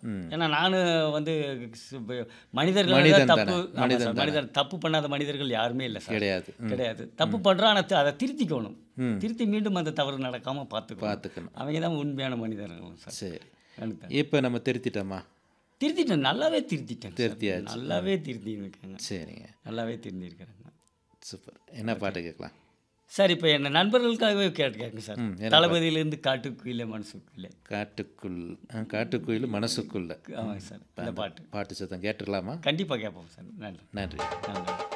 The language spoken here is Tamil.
ஏன்னா நானும் வந்து ஸ்- ப- மனிதர்கள் மனிதன் தப்பு தானே, ஆமா மனிதன் சார், மனிதர் தப்பு பண்ணாத மனிதர்கள் யாருமே இல்லை சார் கிடையாது ம், கிடையாது தப்பு பண்ணுறோம் ஆனால் அதை திருத்திக்கணும் ம். திருத்தி மீண்டும் அந்த தவறு நடக்காமல் பார்த்துக்கணும் பார்த்துக்கணும் அவங்க தான் உண்மையான மனிதர்கள் சார் சரி எனக்கு தான். இப்போ நம்ம திருத்திட்டோமா திருத்திட்டேன் நல்லாவே திருத்திட்டேன் சார். திருத்தியாச்சு. நல்லாவே திருத்தி இருக்காங்க சரிங்க நல்லாவே திருந்திருக்கிறாங்க சூப்பர் என்ன பாட்டு கேட்கலாம் சார் இப்போ என்ன நண்பர்களுக்காகவே கேட்டு கேட்குங்க சார் ம், என்ன தளபதியிலேருந்து காட்டுக்குயிலே மனசுக்குள்ளே காட்டுக்குள் ஆ, காட்டுக்குயில் மனசுக்குள்ள ஆமாங்க சார் இந்த பாட்டு பாட்டு சத்தம் கேட்டுடலாமா கண்டிப்பாக கேட்போம் சார் நன்றி நன்றி நன்றி